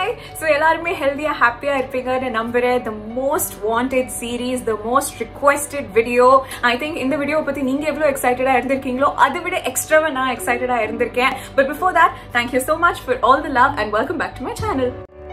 Hi so எல்லாருமே ஹெல்த்தியா ஹாப்பியா இருப்பீங்கன்னு நம்புறேன் the most wanted series the most requested video I think இந்த வீடியோ பத்தி நீங்க எவ்வளவு எக்ஸைட்டடா இருந்திருக்கீங்களோ அதை விட எக்ஸ்ட்ராவா நான் எக்ஸைட்டடா இருந்திருக்கேன் but before that thank you so much for all the love and welcome back to my channel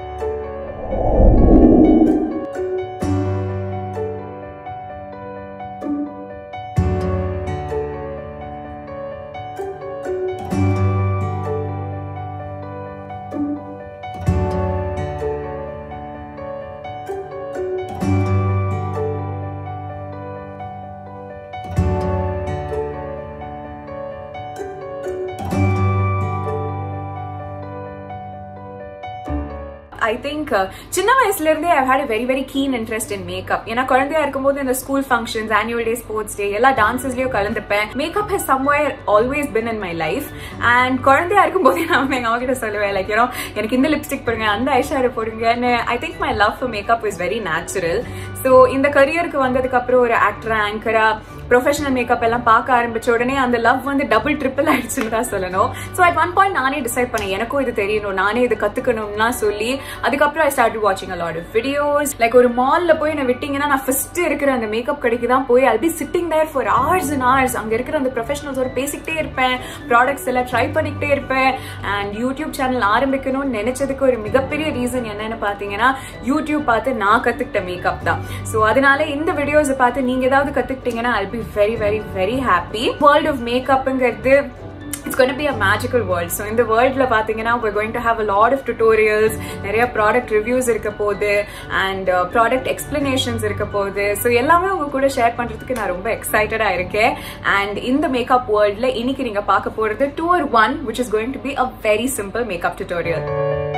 I think சின்ன வயசுல இருந்தே I had very very keen interest in makeup ஏன்னா குழந்தையா இருக்கும்போது இந்த school functions annual day sports day எல்லா டான்சஸ்லயும் கலந்துப்பேன் makeup has somewhere always been in my life அண்ட் குழந்தையா இருக்கும்போதே நான் எங்க அவங்க கிட்ட சொல்லுவேன் லைக் யூனோ எனக்கு இந்த லிப்ஸ்டிக் போடுங்க அந்த ஐஷாடு போடுங்கன்னு I think my love for makeup is very natural so இந்த கரியருக்கு வந்ததுக்கு அப்புறம் ஒரு ஆக்டரா ஆங்கரா ப்ரொஃபஷனல் மேக்கப் எல்லாம் பார்க்க ஆரம்பிச்ச உடனே அந்த லவ் வந்து டபுள் ட்ரிபிள் ஆயிடுச்சுன்னு தான் சொல்லணும் ஸோ அட் ஒன் பாயிண்ட் நானே டிசைட் பண்ணேன் எனக்கும் இது தெரியணும் நானே இது கத்துக்கணும்லாம் சொல்லி அதுக்கப்புறம் ஐ ஸ்டார்ட் வாட்சிங் a lot of videos like ஒரு மால்ல போய் என்ன விட்டீங்கன்னா நான் ஃபர்ஸ்ட் இருக்கிற அந்த மேக்கப் கடைக்கு தான் போய் I'll be sitting there for hours and hours அங்க இருக்கிற அந்த ப்ரொஃபஷனல்ஸோட பேசிக்கிட்டே இருப்பேன் ப்ராடக்ட்ஸ் எல்லாம் ட்ரை பண்ணிக்கிட்டே இருப்பேன் அண்ட் யூடியூப் சேனல் ஆரம்பிக்கணும்னு நினைச்சதுக்கு ஒரு மிகப்பெரிய ரீசன் என்னன்னு பாத்தீங்கன்னா யூடியூப் பார்த்து நான் கத்துக்கிட்ட மேக்கப் தான் ஸோ அதனால இந்த வீடியோஸ் பார்த்து நீங்க ஏதாவது கத்துக்கிட்டீங்கன்னா I'll be very very very happy world of மேக்கப்ங்கிறது it's going to be a magical world so இந்த வேர்ல்டில் பார்த்தீங்கன்னா we're going to have a lot of tutorials நிறைய ப்ராடக்ட் ரிவ்யூஸ் இருக்க போகுது அண்ட் ப்ராடக்ட் எக்ஸ்பிளனேஷன்ஸ் இருக்க போகுது ஸோ எல்லாமே உங்க கூட ஷேர் பண்ணுறதுக்கு நான் ரொம்ப எக்ஸைட்டடாக இருக்கேன் அண்ட் இந்த மேக்கப் வேர்ல்டில் இன்னைக்கு நீங்கள் பார்க்க போகிறது tour one which is going to be a very simple makeup tutorial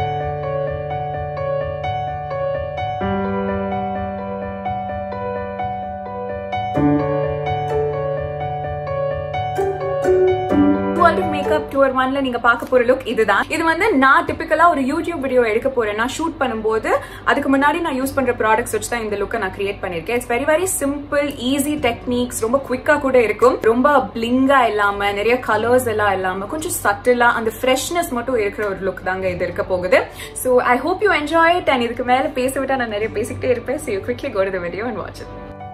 world makeup tour ஒன்ல நீங்க பார்க்க போற லுக் இதுதான் இது வந்து நான் டிபிக்கலா ஒரு யூடியூப் வீடியோ எடுக்க போறேன் நான் ஷூட் பண்ணும்போது அதுக்கு முன்னாடி நான் யூஸ் பண்ற ப்ராடக்ட்ஸ் வச்சு தான் இந்த லுக்கை நான் கிரியேட் பண்ணிருக்கேன் it's very very simple easy techniques ரொம்ப குவிக்கா கூட இருக்கும் ரொம்ப பிளிங்கா இல்லாம நிறைய கலர்ஸ் எல்லாம் இல்லாம கொஞ்சம் சட்டிலா அந்த ஃப்ரெஷ்னஸ் மட்டும் இருக்கிற ஒரு லுக் தாங்க இது இருக்க போகுது so I hope you enjoy it and இதுக்கு மேல பேச விட்டா நான் நிறைய பேசிக்கிட்டே இருப்பேன் so you quickly go to video and watch it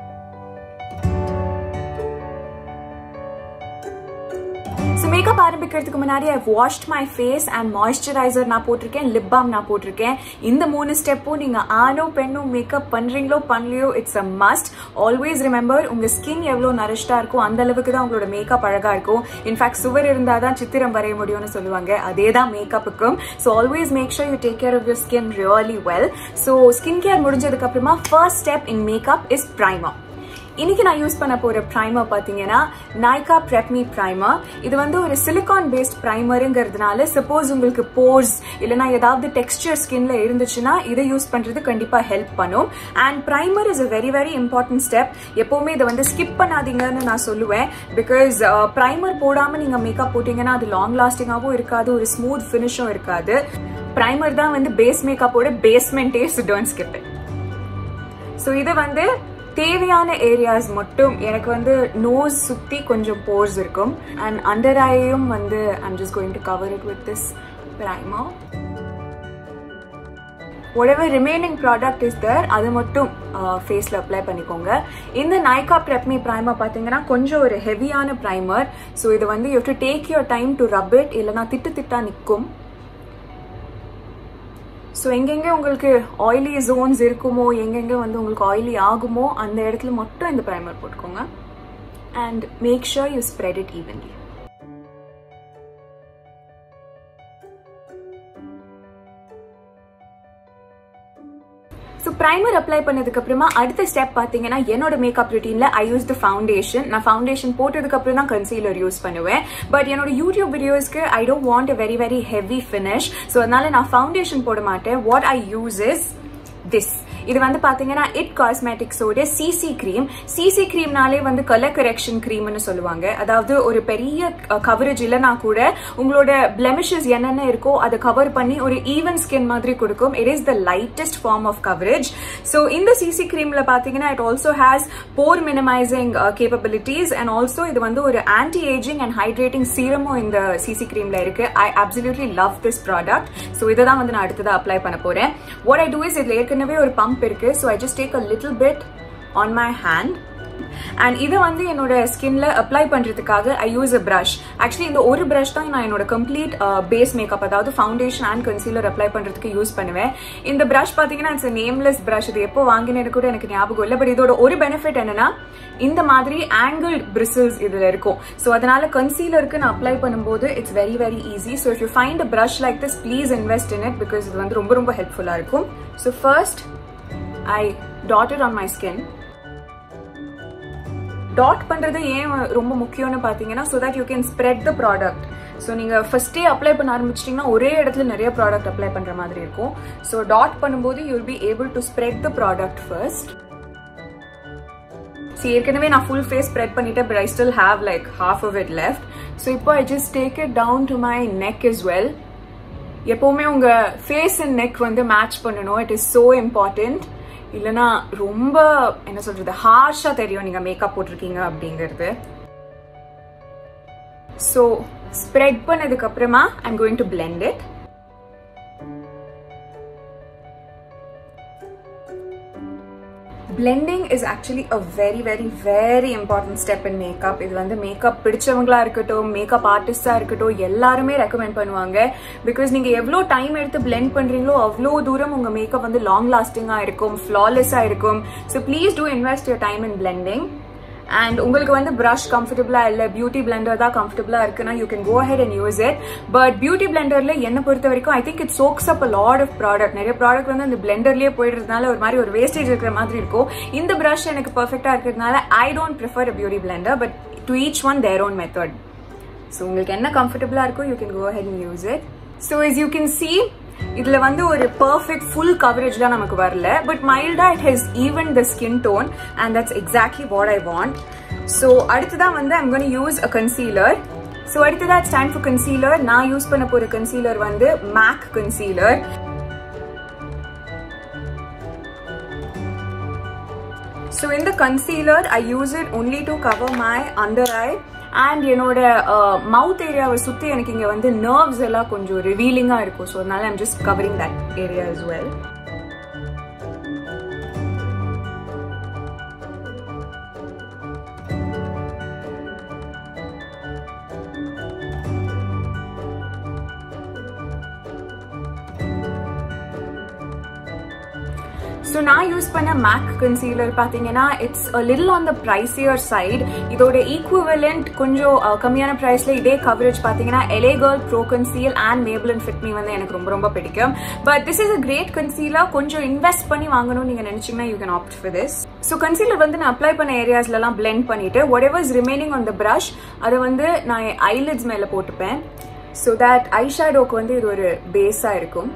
so makeup ஆரம்பிக்கிறதுக்கு முன்னாடி I washed my face and moisturiser நான் போட்டிருக்கேன் லிப் பாம் நான் போட்டிருக்கேன் இந்த மூணு ஸ்டெப்பும் நீங்க ஆணோ பெண்ணோ மேக்கப் பண்றீங்களோ பண்ணலையோ it's a must always remember உங்க ஸ்கின் எவ்வளோ நரிஷ்டா இருக்கும் அந்த அளவுக்கு தான் உங்களோட மேக்கப் அழகா இருக்கும் இன்ஃபேக்ட் சுவர் இருந்தால் தான் சித்திரம் வரைய முடியும்னு சொல்லுவாங்க அதே தான் மேக்கப்புக்கும் so always make sure you take care of your skin really well so skin care முடிஞ்சதுக்கு அப்புறமா first step in makeup is primer இன்னைக்கு நான் யூஸ் பண்ண போற ப்ரைமர் பாத்தீங்கன்னா நைகா பிரெப்மி ப்ரைமர் இது வந்து ஒரு சிலிகான் பேஸ்ட் ப்ரைமருங்கிறதுனால சப்போஸ் உங்களுக்கு போர்ஸ் இல்லைனா ஏதாவது டெக்ஸ்டர் ஸ்கின்ல இருந்துச்சுன்னா இதை யூஸ் பண்றது கண்டிப்பா ஹெல்ப் பண்ணும் and primer is a very very important step எப்பவுமே இதை வந்து ஸ்கிப் பண்ணாதீங்கன்னு நான் சொல்லுவேன் பிகாஸ் ப்ரைமர் போடாம நீங்க மேக்கப் போட்டீங்கன்னா அது லாங் லாஸ்டிங்காகவும் இருக்காது ஒரு ஸ்மூத் ஃபினிஷும் இருக்காது ப்ரைமர் தான் வந்து பேஸ் மேக்கப்போட பேஸ்மெண்டே டோன்ட் ஸ்கிப் ஸோ இது வந்து தேவையான ஏரியாஸ் மட்டும் எனக்கு வந்து நோஸ் சுத்தி கொஞ்சம் போர்ஸ் இருக்கும் அண்ட் அண்டர் ஐயும் வந்து I'm just going to cover it with this primer whatever remaining product is there அது மட்டும் ஃபேஸில் அப்ளை பண்ணிக்கோங்க இந்த நைகா ப்ரெப்மி ப்ரைமர் பார்த்தீங்கன்னா கொஞ்சம் ஒரு ஹெவியான ப்ரைமர் ஸோ இது வந்து you to take your time to rub it இல்லைனா திட்டு திட்டா நிற்கும் ஸோ எங்கெங்கே உங்களுக்கு ஆயிலி ஜோன்ஸ் இருக்குமோ எங்கெங்கே வந்து உங்களுக்கு ஆயிலி ஆகுமோ அந்த இடத்துல மட்டும் இந்த ப்ரைமர் போட்டுக்கோங்க and make sure you spread it evenly so primer apply பண்ணதுக்கு அப்புறமா அடுத்த ஸ்டெப் பார்த்தீங்கன்னா என்னோட மேக்கப் ருட்டீன்ல ஐ யூஸ் த ஃபவுண்டேஷன் நான் ஃபவுண்டேஷன் போட்டதுக்கு அப்புறம் தான் கன்சீலர் யூஸ் பண்ணுவேன் பட் என்னோட யூடியூப் வீடியோஸ்க்கு I don't want a very very heavy finish so அதனால நான் ஃபவுண்டேஷன் போட மாட்டேன் what I use is this இது வந்து பாத்தீங்கன்னா இட் காஸ்மெட்டிக்ஸோட சிசி கிரீம் சிசி கிரீம்னாலே வந்து கலர் கரெக்ஷன் கிரீம்னு சொல்லுவாங்க அதாவது ஒரு பெரிய கவரேஜ் இல்லைனா கூட உங்களோட பிளெமிஷஸ் என்னென்ன இருக்கோ அதை கவர் பண்ணி ஒரு ஈவன் ஸ்கின் மாதிரி கொடுக்கும் it is the lightest form of coverage so இந்த சிசி கிரீம்ல பாத்தீங்கன்னா it also has pore minimising capabilities and also இது வந்து ஒரு ஆன்டி ஏஜிங் அண்ட் ஹைட்ரேட்டிங் சீரமும் இந்த சிசி கிரீம்ல இருக்கு I absolutely love this product so இதை தான் வந்து நான் அடுத்ததாக அப்ளை பண்ண போறேன் வாட் ஐ டூ இஸ் இதுல ஏற்கனவே ஒரு பம்ப் இருக்கு so I just take a little bit on my hand and இதை வந்து என்னோட ஸ்கின்ல அப்ளை பண்றதுக்காக I use a brush actually இந்த ஒரு பிரஷ் தான் நான் என்னோட கம்ப்ளீட் பேஸ் மேக்கப் அதாவது ஃபவுண்டேஷன் அண்ட் கன்சீலர் அப்ளை பண்றதுக்கு யூஸ் பண்ணுவேன் இந்த பிரஷ் பாத்தீங்கன்னா இட்ஸ் நேம்லெஸ் பிரஷ் இது எப்போ வாங்கினது கூட எனக்கு ஞாபகம் இல்லை பட் இதோட ஒரு பெனிஃபிட் என்னன்னா இந்த மாதிரி ஆங்கிள் பிரிசில்ஸ் இதுல இருக்கும் ஸோ அதனால கன்சீலருக்கு நான் அப்ளை பண்ணும்போது it's very very easy so if you find a brush like this please invest in it because இது வந்து ரொம்ப ரொம்ப ஹெல்ப்ஃபுல்லா இருக்கும் so first I dot it on my skin dot பண்றது ஏன் ரொம்ப முக்கியம்னு பாத்தீங்கன்னா so that you can spread the product so நீங்க ஃபர்ஸ்டே அப்ளை பண்ண ஆரம்பிச்சிட்டிங்கன்னா ஒரே இடத்துல நிறைய ப்ராடக்ட் அப்ளை பண்ற மாதிரி இருக்கும் ஸோ டாட் பண்ணும்போது you'll be able to spread the product first see ஏற்கனவே நான் ஃபுல் ஃபேஸ் ஸ்ப்ரெட் பண்ணிட்டேன் but I still have like half of it left so இப்போ I just take it down to my neck as well எப்பவுமே உங்க face and neck வந்து match பண்ணணும் it is so important இல்லனா ரொம்ப என்ன சொல்றது ஹார்ஷா தெரியும் நீங்க மேக்கப் போட்டிருக்கீங்க அப்படிங்கிறது ஸோ ஸ்ப்ரெட் பண்ணதுக்கு அப்புறமா I'm going to blend it blending is actually a very very very important step in makeup இது வந்து மேக்கப் பிடிச்சவங்களா இருக்கட்டும் மேக்கப் ஆர்டிஸ்டா இருக்கட்டும் எல்லாருமே ரெக்கமெண்ட் பண்ணுவாங்க பிகாஸ் நீங்க எவ்வளோ டைம் எடுத்து பிளெண்ட் பண்றீங்களோ அவ்வளோ தூரம் உங்க மேக்கப் வந்து லாங் லாஸ்டிங்கா இருக்கும் ஃபிளாலெஸ்ஸா இருக்கும் so please do invest your time in blending and உங்களுக்கு வந்து ப்ரஷ் கம்ஃபர்டபுளா இல்ல பியூட்டி பிளெண்டர் தான் கம்ஃபர்டபுளா இருக்குன்னா you can go ahead and use it but beauty பிளெண்டர்ல என்ன பொறுத்த வரைக்கும் I think it soaks up a lot of product நிறைய ப்ராடக்ட் வந்து அந்த பிளெண்டர்லயே போயிடுறதுனால ஒரு மாதிரி ஒரு வேஸ்டேஜ் இருக்கிற மாதிரி இருக்கும் இந்த ப்ரஷ் எனக்கு பர்ஃபெக்டா இருக்கிறதுனால I don't prefer a beauty blender but to each one their own method so உங்களுக்கு என்ன கம்ஃபர்டபுளா இருக்கோ you can go ahead and use it so as you can see இதுல வந்து ஒரு பர்ஃபெக்ட் ஃபுல் கவரேஜ்லாம் நமக்கு வரல பட் மைல்டா it has even the skin tone and that's exactly what I want so அடுத்ததான் வந்து I'm gonna use a concealer so அடுத்ததா இட்ஸ் டைம் ஃபார் கன்சீலர் நான் யூஸ் பண்ண போற கன்சீலர் வந்து மேக் கன்சீலர் ஸோ இந்த concealer I use it only to cover my under eye and என்னோட mouth ஏரியாவை சுற்றி எனக்கு இங்கே வந்து நர்வ்ஸ் எல்லாம் கொஞ்சம் ரிவீலிங்காக இருக்கும் ஸோ அதனால I'm just covering that area as well so நான் யூஸ் பண்ண மேக் கன்சீலர் பார்த்தீங்கன்னா it's little on the pricier side இதோட ஈக்குவலண்ட் கொஞ்சம் கம்மியான ப்ரைஸில் இதே கவரேஜ் பார்த்தீங்கன்னா LA girl pro conceal and Maybelline and Fit Me வந்து எனக்கு ரொம்ப ரொம்ப பிடிக்கும் but this is a great concealer கொஞ்சம் இன்வெஸ்ட் பண்ணி வாங்கணும்னு நீங்கள் நினச்சிங்கன்னா you can opt for this so concealer வந்து நான் அப்ளை பண்ண ஏரியாஸ்லாம் பிளெண்ட் பண்ணிட்டு whatever is remaining on the brush அதை வந்து நான் ஐலிட்ஸ் மேலே போட்டுப்பேன் ஸோ தட் ஐ ஷேடோக்கு வந்து இது ஒரு பேஸாக இருக்கும்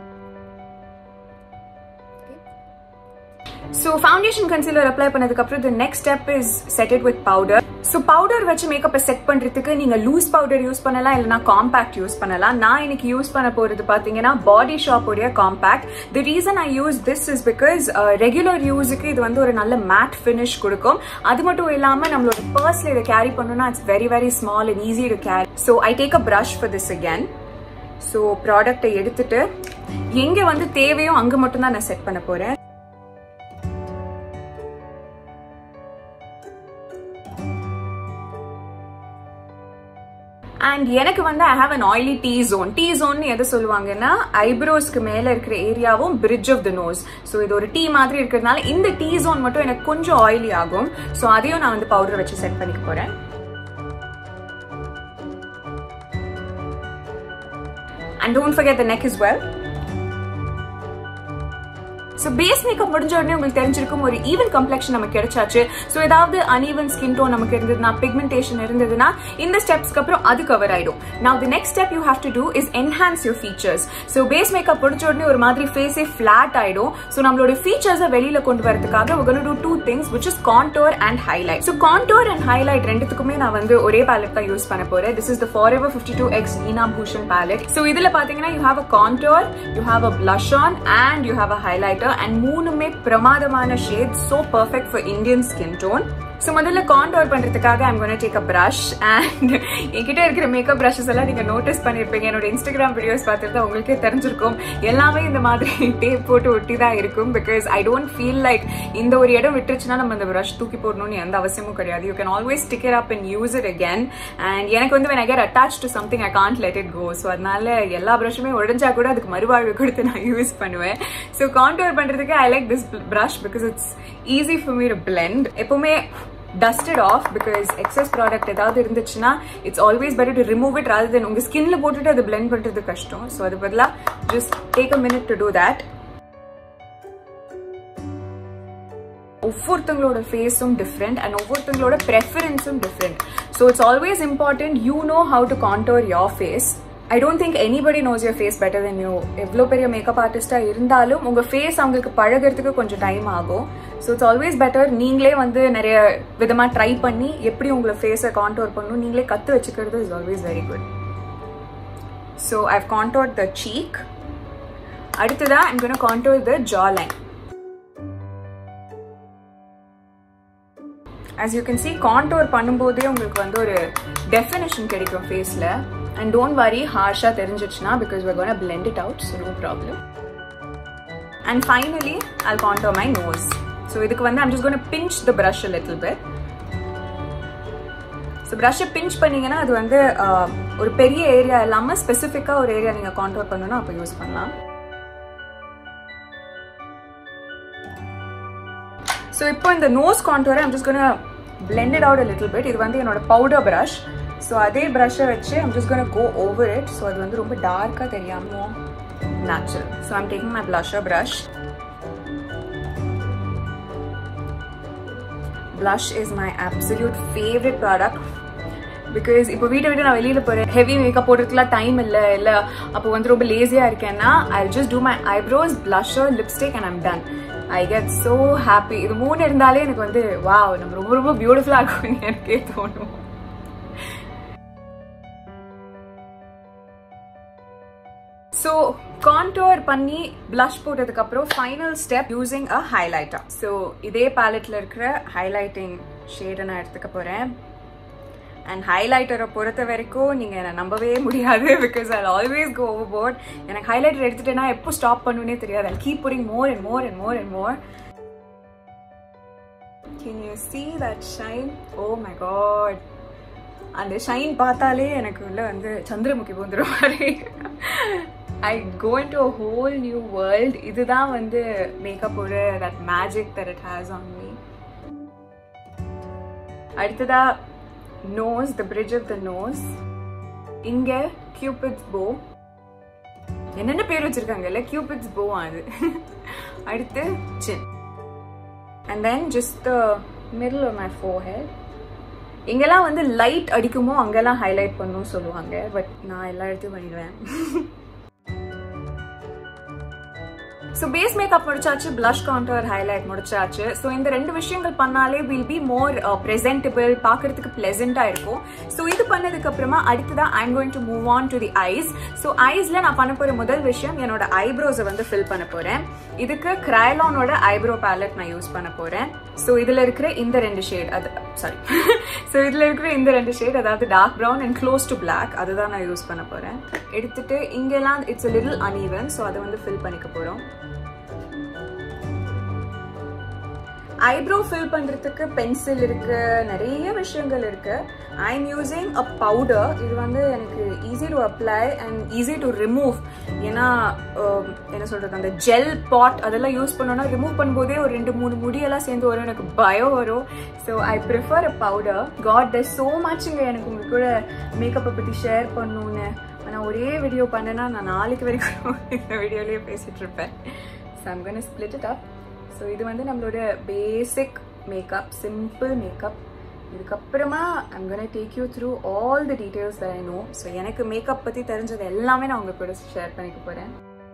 ஸோ ஃபவுண்டேஷன் கன்சீலர் அப்ளை பண்ணதுக்கு அப்புறம் the next step is set it with powder so powder வச்சு மேக்கப்பை செட் பண்றதுக்கு நீங்க லூஸ் பவுடர் யூஸ் பண்ணலாம் இல்லைனா காம்பாக்ட் யூஸ் பண்ணலாம் நான் இன்னைக்கு யூஸ் பண்ண போறது பாத்தீங்கன்னா பாடி ஷாப்போடைய compact the reason I use this is because regular யூஸுக்கு இது வந்து ஒரு நல்ல மேட் ஃபினிஷ் கொடுக்கும் அது மட்டும் இல்லாம நம்மளோட பர்ஸ்ல இதை கேரி பண்ணணும்னா it's very very small and easy to carry so I take a brush for this again so ப்ராடக்டை எடுத்துட்டு எங்க வந்து தேவையோ அங்க மட்டும் தான் நான் செட் பண்ண போறேன் அண்ட் எனக்கு வந்து I have an oily T zone T zone எதை சொல்லுவாங்கன்னா ஐப்ரோஸ்க்கு மேல இருக்கிற ஏரியாவும் bridge of the nose so இது ஒரு டீ மாதிரி இருக்கிறதுனால இந்த டீ ஜோன் மட்டும் எனக்கு கொஞ்சம் ஆயிலி ஆகும் ஸோ அதையும் நான் வந்து பவுடர் வச்சு செட் பண்ணிக்க போறேன் and don't forget the neck as well so base makeup முடிஞ்ச உடனே உங்களுக்கு தெரிஞ்சிருக்கும் ஒரு ஈவன் கம்ப்ளெக்ஷன் நமக்கு கிடைச்சாச்சு ஸோ ஏதாவது அன்ஈவன் ஸ்கின் டோன் நமக்கு இருந்ததுன்னா பிக்மெண்டேஷன் இருந்ததுன்னா இந்த ஸ்டெப்ஸ்க்கு அப்புறம் அது கவர் ஆயிடும் நான் the next step you have to do is enhance your features so base makeup முடிஞ்ச உடனே ஒரு மாதிரி ஃபேஸே ஃபிளாட் ஆயிடும் ஸோ நம்மளோட ஃபீச்சர்ஸை வெளியில கொண்டு வரதுக்காக we're going to do two things which is contour and highlight so contour and highlight ரெண்டுத்துக்குமே நான் வந்து ஒரே palette தான் யூஸ் பண்ண போறேன் this is the forever 52x Nina Bhushan palette so இதுல பாத்தீங்கன்னா you have a contour you have a blush on and you have a highlighter and மூணுமே பிரமாதமான shades so perfect for Indian skin tone so முதல்ல contour பண்றதுக்காக I'm gonna take a brush and என்கிட்ட இருக்கிற makeup brushes எல்லாம் நீங்க notice பண்ணிருப்பீங்க என்னோட இன்ஸ்டாகிராம் வீடியோஸ் பார்த்துட்டு உங்களுக்கே தெரிஞ்சிருக்கும் எல்லாமே இந்த மாதிரி டேப் போட்டு ஒட்டி தான் இருக்கும் because I don't feel like இந்த ஒரு இடம் விட்டுருச்சுன்னா நம்ம இந்த ப்ரஷ் தூக்கி போடணும்னு எந்த அவசியமும் கிடையாது you can always stick it up and use it again and எனக்கு வந்து when I get attached to something I can't let it go so அதனால எல்லா ப்ரஷுமே உடஞ்சா கூட அதுக்கு மறுவாழ்வு கொடுத்து நான் யூஸ் பண்ணுவேன் ஸோ காண்டோர் பண்றதுக்கு I like this brush because it's easy for me to blend எப்பவுமே dusted off because excess product ஏதாவது இருந்துச்சுன்னா it's always better to remove it rather than உங்க ஸ்கின்ல போட்டுட்டு அது பிளெண்ட் பண்றது கஷ்டம் ஸோ அது பதிலாக just take a minute to do that ஒவ்வொருத்தங்களோட ஃபேஸும் டிஃப்ரெண்ட் அண்ட் ஒவ்வொருத்தங்களோட ப்ரெஃபரன்ஸும் different so it's always important you know how to contour your face I don't think anybody knows your face better than you எவ்வளோ பெரிய makeup ஆர்டிஸ்டாக இருந்தாலும் உங்கள் face அவங்களுக்கு பழகிறதுக்கு கொஞ்சம் டைம் ஆகும் ஸோ இட்ஸ் ஆல்வேஸ் பெட்டர் நீங்களே வந்து நிறைய விதமாக ட்ரை பண்ணி எப்படி உங்களை ஃபேஸை கான்டோர் பண்ணணும் நீங்களே கற்று வச்சுக்கிறது is always very good so I've contour the cheek அடுத்ததாக I'm gonna contour the jawline as you can see contour பண்ணும்போதே உங்களுக்கு வந்து ஒரு டெஃபினேஷன் கிடைக்கும் ஃபேஸில் அண்ட் டோன்ட் வரி ஹார்ஷாக தெரிஞ்சிச்சுன்னா because we're going to blend it out so no problem and finally I'll contour my nose so இதுக்கு வந்து I'm just going to pinch the brush a little bit so ப்ரஷ்ஷை pinch பண்ணீங்கன்னா அது வந்து ஒரு பெரிய ஏரியா இல்லாமல் ஸ்பெசிஃபிக்காக ஒரு ஏரியா நீங்கள் கான்டோர் பண்ணணும்னா அப்போ யூஸ் பண்ணலாம் ஸோ இப்போ இந்த நோஸ் கான்டோரை I'm just gonna blend it out little bit இது வந்து என்னோட பவுடர் ப்ரஷ் ஸோ அதே ப்ரஷ்ஷை வச்சு I'm just gonna go over it so அது வந்து ரொம்ப டார்க்காக தெரியாமல் natural so I'm taking my blusher brush blush is my absolute favorite product because இப்போ வீட்டை விட்டு நான் வெளியில் போகிறேன் ஹெவி மேக்கப் போடுறதுக்குலாம் டைம் இல்லை இல்லை அப்போ வந்து ரொம்ப லேசியாக இருக்கேன்னா I just do my eyebrows blusher lipstick and I'm done I get so happy இது மூணு இருந்தாலே எனக்கு வந்து வா நம்ம ரொம்ப ரொம்ப பியூட்டிஃபுல்லாக இருக்கும்னு எனக்கே தோணும் ஸோ கான்டோர் பண்ணி பிளஷ் போட்டதுக்கு அப்புறம் final step using a highlighter so இதே பேலட்ல இருக்கிற ஹைலைட்டிங் ஷேடை நான் எடுத்துக்க போறேன் அண்ட் ஹைலைட்டரை பொறுத்த வரைக்கும் நீங்க என்ன நம்பவே முடியாது because I always go overboard எனக்கு ஹைலைட்டர் எடுத்துட்டேன்னா எப்போ ஸ்டாப் பண்ணுன்னே தெரியாது I keep pouring more and more and more and more can you see that shine oh my god அந்த ஷைன் பார்த்தாலே எனக்கு உள்ள வந்து சந்திரமுகி போந்துற மாதிரி I go into whole new world இதுதான் வந்து மேக்கப்போட that magic that it has on me அடுத்ததா nose the bridge of the nose இங்க கியூபிட்ஸ் போ என்னென்ன பேர் வச்சிருக்காங்கல்ல கியூபிட்ஸ் போ அது அடுத்து chin and then just the middle of my forehead எங்கெல்லாம் வந்து லைட் அடிக்குமோ அங்கெல்லாம் ஹைலைட் பண்ணும் சொல்லுவாங்க பட் நான் எல்லா இடத்தையும் பண்ணிடுவேன் ஸோ பேஸ் மேக்கப் முடிச்சாச்சு பிளஷ் கான்டர் ஹைலைட் முடிச்சாச்சு ஸோ இந்த ரெண்டு விஷயங்கள் பண்ணாலே வில் பி மோர் ப்ரெசென்டபிள் பார்க்கறதுக்கு பிளெசண்டாக இருக்கும் ஸோ இது பண்ணதுக்கு அப்புறமா அடுத்ததான் I'm going to move on to the eyes so ஐஸ்ல நான் பண்ண போகிற முதல் விஷயம் என்னோட ஐப்ரோஸை வந்து ஃபில் பண்ண போகிறேன் இதுக்கு கிரைலானோட ஐப்ரோ பேலட் நான் யூஸ் பண்ண போகிறேன் ஸோ இதில் இருக்கிற இந்த ரெண்டு ஷேட் அது சாரி ஸோ இதில் இருக்கிற இந்த ரெண்டு ஷேட் அதாவது dark brown and close to black அதுதான் நான் யூஸ் பண்ண போகிறேன் எடுத்துட்டு இங்கெல்லாம் இட்ஸ் லிட்டில் அன்ஈவன் ஸோ அதை வந்து ஃபில் பண்ணிக்க போகிறோம் ஐப்ரோ ஃபில் பண்றதுக்கு பென்சில் இருக்கு நிறைய விஷயங்கள் இருக்கு I am using a powder இது வந்து எனக்கு easy to apply and easy to remove ஏன்னா என்ன சொல்றது அந்த ஜெல் பாட் அதெல்லாம் யூஸ் பண்ணோம்னா ரிமூவ் பண்ணும்போதே ஒரு ரெண்டு மூணு முடியெல்லாம் சேர்ந்து வரும் எனக்கு பயம் வரும் so I prefer a powder got the so மச்சுங்க எனக்கு உங்களுக்கு கூட மேக்கப்பை பற்றி ஷேர் பண்ணணுன்னு ஆனால் ஒரே வீடியோ பண்ணேன்னா நான் நாளைக்கு வரைக்கும் இந்த வீடியோலேயே பேசிட்டு இருப்பேன் so I'm gonna split it up so இது வந்து நம்மளோட பேசிக் மேக்கப் சிம்பிள் மேக்கப் இதுக்கப்புறமா I'm gonna take you through all the details I know so எனக்கு மேக்கப் பற்றி தெரிஞ்சது எல்லாமே நான் உங்க கூட ஷேர் பண்ணிக்க போகிறேன்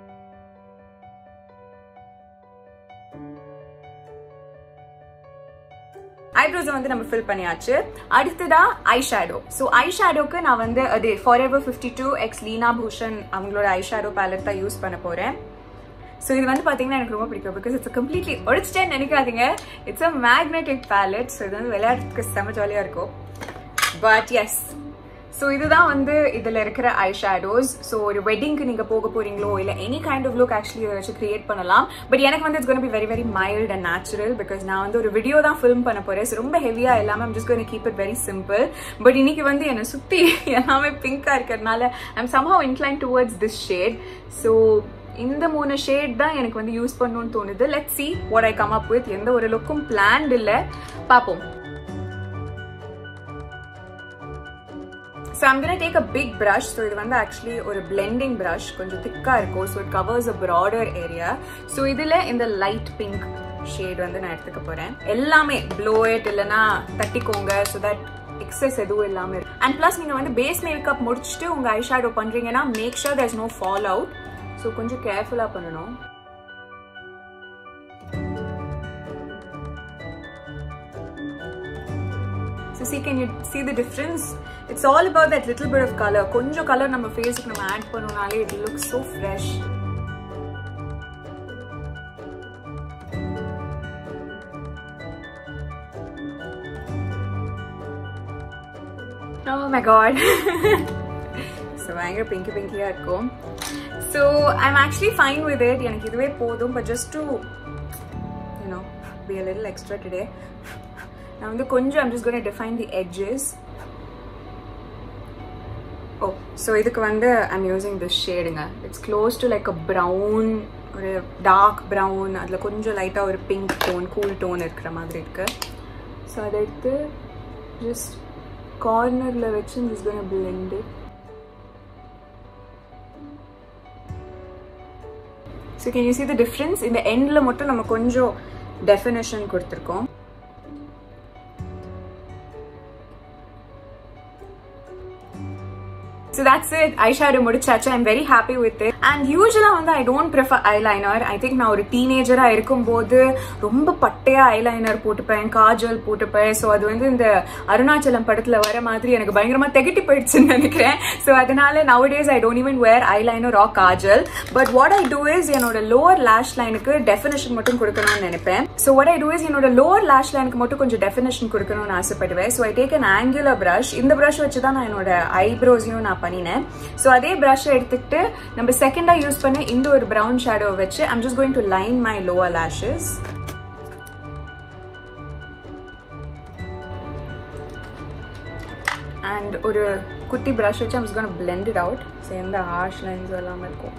ஐப்ரோஸ் வந்து நம்ம ஃபில் பண்ணியாச்சு அடுத்ததா ஐ ஷேடோ ஸோ ஐ ஷேடோக்கு நான் வந்து அது Forever fifty two x Leena Bhushan அவங்களோட ஐ ஷேடோ பேலட் தான் யூஸ் பண்ண போறேன் ஸோ இது வந்து பார்த்தீங்கன்னா எனக்கு ரொம்ப பிடிக்கும் பிகாஸ் இட்ஸ் கம்ப்ளீட்லி ஒழிச்சிட்டேன்னு நினைக்காதீங்க it's a magnetic palette so இது வந்து விளையாடுறதுக்கு செம்ம ஜாலியாக இருக்கும் பட் எஸ் ஸோ இதுதான் வந்து இதில் இருக்கிற ஐ ஷேடோஸ் ஸோ ஒரு வெட்டிங்க்கு நீங்கள் போக போறீங்களோ இல்லை any kind of look actually இதை வச்சு கிரியேட் பண்ணலாம் பட் எனக்கு வந்து it's gonna be very very mild and natural because நான் வந்து ஒரு வீடியோ தான் ஃபிலிம் பண்ண போறேன் ஸோ ரொம்ப ஹெவியாக இல்லாமல் I'm just gonna keep it very simple but இன்னைக்கு வந்து என்னை சுற்றி எல்லாமே பிங்காக இருக்கிறதுனால I'm somehow incline towards this shade so இந்த மூணு ஷேட் தான் எனக்கு வந்து யூஸ் பண்ணணும்னு தோணுது let see what I come up with எந்த ஒரு லுக்கும் பிளான்ட் இல்லை பார்ப்போம் so I'm gonna take a big brush so இது வந்து ஆக்சுவலி ஒரு பிளெண்டிங் ப்ரஷ் கொஞ்சம் திக்காக இருக்கும் so it covers a broader area so இதில் இந்த லைட் பிங்க் ஷேட் வந்து நான் எடுத்துக்க போகிறேன் எல்லாமே ப்ளோ இட் இல்லைன்னா தட்டிக்கோங்க ஸோ தட் எக்ஸஸ் எதுவும் இல்லாமல் இருக்கு அண்ட் ப்ளஸ் நீங்கள் வந்து பேஸ் மேக்கப் முடிச்சுட்டு உங்கள் ஐ ஷேடோ பண்ணுறீங்கன்னா make sure there is no fall out so கொஞ்சம் கேர்ஃபுல்லாக பண்ணணும் So see, can you see the difference? It's all about that little bit of color. கொஞ்சம் color நம்ம ஃபேஸுக்கு நம்ம ஆட் பண்ணோம்னாலே it looks so fresh. Oh my god. So பயங்கர pinky பிங்கியாக இருக்கும் so I'm actually fine with it எனக்கு இதுவே போதும் but just to you know be a little extra today நான் வந்து கொஞ்சம் I'm just gonna define the edges oh so இதுக்கு வந்து ஐம் யூஸிங் திஸ் ஷேடுங்க it's close to like a brown ஒரு டார்க் ப்ரௌன் அதில் கொஞ்சம் லைட்டாக ஒரு பிங்க் டோன் கூல் டோன் இருக்கிற மாதிரி இருக்கு ஸோ அதை எடுத்து ஜஸ்ட் கார்னரில் வச்சு just gonna blend so can you see the difference இந்த எண்டில் மட்டும் நம்ம கொஞ்சம் டெஃபினேஷன் கொடுத்துருக்கோம் so that's it eye shadow முடிச்சாச்சு I'm very happy with it and யூஸ்வலாக வந்து I don't prefer eyeliner I think நான் ஒரு டீனேஜராக இருக்கும்போது ரொம்ப பட்டையா ஐலைனர் போட்டுப்பேன் காஜல் போட்டுப்பேன் ஸோ அது வந்து இந்த அருணாச்சலம் படத்தில் வர மாதிரி எனக்கு பயங்கரமாக திகட்டி போயிடுச்சுன்னு நினைக்கிறேன் ஸோ அதனால nowadays I don't even wear eyeliner or kajal but what I do is என்னோட லோவர் லேஷ் லைனுக்கு டெஃபினேஷன் மட்டும் கொடுக்கணும்னு நினைப்பேன் so what I do is என்னோட லோவர் லேஷ் லைனுக்கு மட்டும் கொஞ்சம் டெஃபினேஷன் கொடுக்கணும்னு ஆசைப்படுவேன் so I take an angular brush இந்த ப்ரஷ் வச்சு தான் நான் என்னோட ஐப்ரோஸையும் நான் பண்ணினேன் ஸோ அதே ப்ரஷ் எடுத்துக்கிட்டு நம்ம செகண்டாக யூஸ் பண்ண இந்த ஒரு ப்ரௌன் ஷேடோ வச்சு I'm just going to line my lower lashes and ஒரு குட்டி ப்ரஷ் வச்சு I'm gonna blend it out so எந்த ஹார்ஷ் லைன்ஸ் எல்லாமே இருக்கும்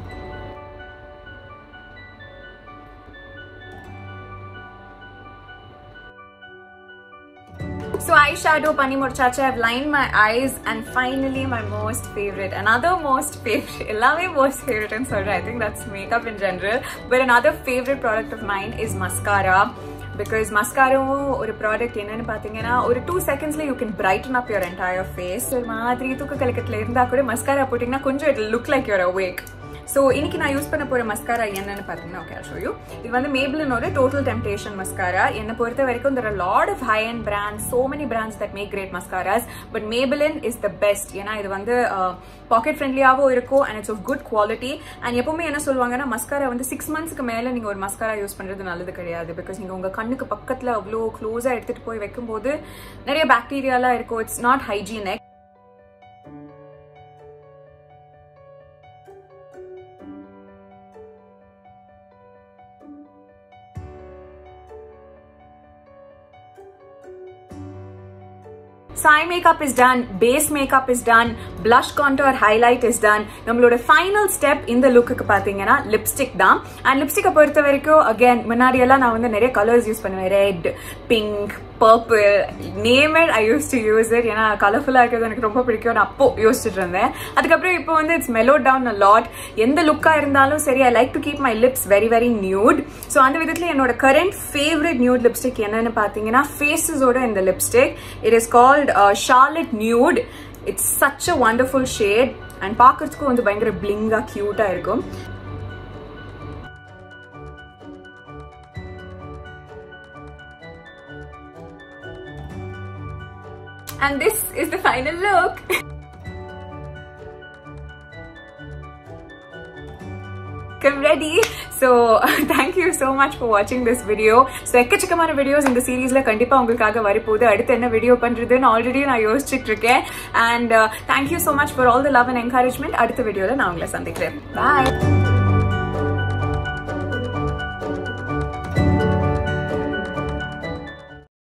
So eyeshadow பண்ணி முடிச்சாச்சு I've lined my eyes and finally my most favorite another most favorite எல்லாமே most favorite ன்னு சொல்றேன் I think that's makeup in general but another favorite product of mine is mascara because மஸ்காராவும் ஒரு product என்னன்னு பார்த்தீங்கன்னா ஒரு டூ செகண்ட்ஸ்ல you can brighten up your entire face ஒரு மாதிரி தூக்க கலக்கத்தில் இருந்தால் கூட மஸ்காரா போட்டிங்கன்னா கொஞ்சம் it look like you're awake so இன்னைக்கு நான் யூஸ் பண்ண போற மஸ்காரா என்னன்னு பார்த்தீங்கன்னா ஓகே ஷோ யூ இது வந்து மேபிளினோட டோட்டல் டெம்டேஷன் மஸ்காரா என்னை பொறுத்த வரைக்கும் there lot of high end brands so many brands that make great mascaras but Maybelline is the best ஏன்னா இது வந்து பாக்கெட் ஃப்ரெண்ட்லியாகவும் இருக்கும் and it's of good quality and எப்பவுமே என்ன சொல்லுவாங்கன்னா மஸ்காரா வந்து சிக்ஸ் மந்த்ஸ்க்கு மேலே நீங்கள் ஒரு மஸ்காரா யூஸ் பண்ணுறது நல்லது கிடையாது பிகாஸ் நீங்கள் உங்கள் கண்ணுக்கு பக்கத்தில் அவ்வளோ க்ளோஸாக எடுத்துகிட்டு போய் வைக்கும்போது நிறைய பாக்டீரியாலாம் இருக்கும் it's not hygienic So eye makeup is done, base makeup is done, blush contour highlight is done. நம்மளோட ஃபைனல் ஸ்டெப் இந்த லுக்குக்கு பார்த்தீங்கன்னா லிப்ஸ்டிக் தான் அண்ட் லிப்ஸ்டிக்கை பொறுத்த வரைக்கும் அகைன் முன்னாடி எல்லாம் நான் வந்து நிறைய கலர்ஸ் யூஸ் பண்ணுவேன் red pink purple name it I used to use it ஏன்னா கலர்ஃபுல்லாக இருக்கிறது எனக்கு ரொம்ப பிடிக்கும் நான் அப்போ யோசிச்சுட்டு இருந்தேன் அதுக்கப்புறம் இப்போ வந்து it's mellow down a lot எந்த லுக்காக இருந்தாலும் சரி I like to keep my lips very very nude so அந்த விதத்தில் என்னோட கரண்ட் ஃபேவரட் நியூட் லிப்ஸ்டிக் என்னன்னு பார்த்தீங்கன்னா ஃபேஸஸோட இந்த lipstick it is called Charlotte nude it's such a wonderful shade and பார்க்கறதுக்கும் வந்து பயங்கர பிளிங்கா கியூட்டா இருக்கும் And this is the final look. I'm ready. So thank you so much for watching this video. So எக்கச்சக்கமான வீடியோஸ் இந்த சீரீஸ்ல கண்டிப்பா உங்களுக்காக வரப்போகுது அடுத்து என்ன வீடியோ பண்றதுன்னு ஆல்ரெடி நான் யோசிச்சுட்டு இருக்கேன் and thank you so much for all the love and encouragement அடுத்த வீடியோல நான் உங்களை சந்திக்கிறேன் பாய்